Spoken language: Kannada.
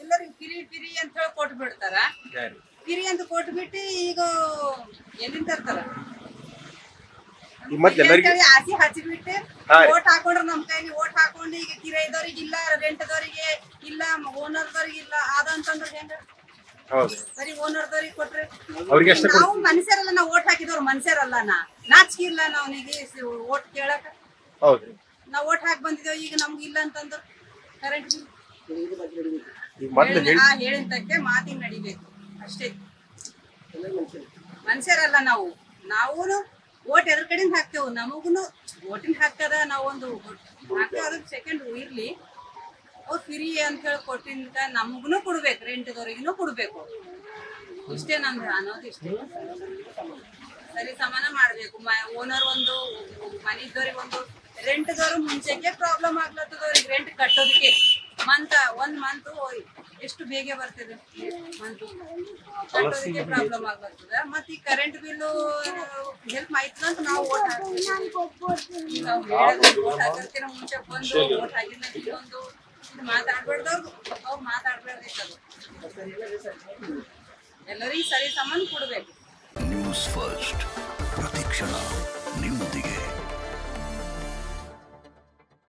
ಎಲ್ಲರಿಗೂ ಕಿರಿ ಕಿರಿ ಅಂತ ಹೇಳಿ ಕೊಟ್ಟು ಬಿಡ್ತಾರ ಯಾರು ಕಿರಿ ಅಂತ ಕೊಟ್ಬಿಟ್ಟು ಈಗ ಎಲ್ಲಿಂದ ತರ್ತಾರ ಈ ಮತ್ತೆ ಎಲ್ಲರಿಗೂ ಅಂತೇಳಿ ಆಸೆ ಹಚ್ಚಿಬಿಟ್ಟು ಹಾ ರೀ. ಓಟ್ ಹಾಕೊಂಡ್ರ ನಮ್ ಕೈಲಿ ಓಟ್ ಹಾಕೊಂಡು ಈಗ ಕಿರಾಯಿದವ್ರಿಗೆ ಇಲ್ಲ ರೆಂಟ್ದವ್ರಿಗೆ ಇಲ್ಲ ಓನರ್ದವ್ರಿಗೆ ಇಲ್ಲ ಅದಂತಂದ್ರೆ ಹೆಂಗ ಹೌದು ಬರೀ ಓನರ್ದವ್ರಿಗೆ ಕೊಟ್ರೆ ಅವ್ರಿಗೆ ಎಷ್ಟು ನಾವು ಮನುಷ್ಯರಲ್ಲ ನಾವು ಓಟ್ ಹಾಕಿದವ್ರು ಮನುಷ್ಯರಲ್ಲ ನಾ ನಾಚಿಕೆ ಇಲ್ಲ ನಾವನಿಗೆ ಓಟ್ ಕೇಳಕ ಹೌದು ನಾವ್ ಓಟ್ ಹಾಕಿ ಬಂದಿದ್ದೇವೆ ಈಗ ನಮ್ಗೆ ಇಲ್ಲ ಅಂತಂದ್ರೆ ಕರೆಂಟ್ ಈಗ ಮೊದ್ಲು ಹೇಳಿ ಆ ಹೇಳಿದ್ದಕ್ಕೆ ಮಾತಿನ ನಡಿಬೇಕು ಅಷ್ಟೇ ಮನುಷ್ಯರಲ್ಲ ನಾವು ನಾವು ಓಟ್ ಎದ್ರ ಕಡೆಯಿಂದ ಹಾಕ್ತೇವೆ ನಮಗುನು ಓಟಿನ ಹಾಕದ ನಾವೊಂದು ಹಾಕ್ತೇವೆ ಅದಕ್ಕೆ ಸೆಕೆಂಡ್ ಇರ್ಲಿ ಅವ್ರು ಫ್ರೀ ಅಂತ ಹೇಳಿ ಕೊಟ್ಟಿಂದ ನಮಗುನು ಕೊಡ್ಬೇಕು ರೆಂಟ್ದವ್ರಿಗೂ ಕೊಡ್ಬೇಕು ಇಷ್ಟೇ ನಮ್ದು ಅನ್ನೋದು ಇಷ್ಟೇ ಸರಿ ಸಮಾನ ಮಾಡ್ಬೇಕು ಓನರ್ ಒಂದು ಮನಿದ್ದವ್ರಿಗೆ ಒಂದು ರೆಂಟ್ದವ್ರು ಮುಂಚೆಗೆ ಪ್ರಾಬ್ಲಮ್ ಆಗ್ಲತ್ತದವ್ರಿಗೆ ರೆಂಟ್ ಕಟ್ಟೋದಕ್ಕೆ ಮಂತ್ ಒಂದ್ ಮಂತ್ ಎಷ್ಟು ಬೇಗ ಬರ್ತದೆ ಮಂತ್ ಕಟ್ಟೋದಕ್ಕೆ ಪ್ರಾಬ್ಲಮ್ ಆಗ್ಲತ್ತದ ಮತ್ತೆ ಈ ಕರೆಂಟ್ ಬಿಲ್ಲು ಹೆಲ್ಪ್ ಆಯ್ತದ ಅಂತ ನಾವು ಓಟ್ ಹಾಕ್ತೀವಿ ನಾವು ಹೇಳೋದು ಓಟ್ ಹಾಕಿರ್ತೀರ ಮುಂಚೆ ಬಂದು ಓಟ್ ಹಾಕಿದ ಇಲ್ಲೊಂದು ಇದು ಮಾತಾಡ್ಬಾರ್ದವ್ರು ಅವ್ರು ಮಾತಾಡ್ಬಾರ್ದಿತ್ತದು ಎಲ್ಲರಿಗೂ ಸರಿ ಸಮಾನ ಕೊಡ್ಬೇಕು ನ್ಯೂಸ್ ಫಸ್ಟ್ ಪ್ರತಿಕ್ಷಣ ನಿಮ್ಮೊಂದಿಗೆ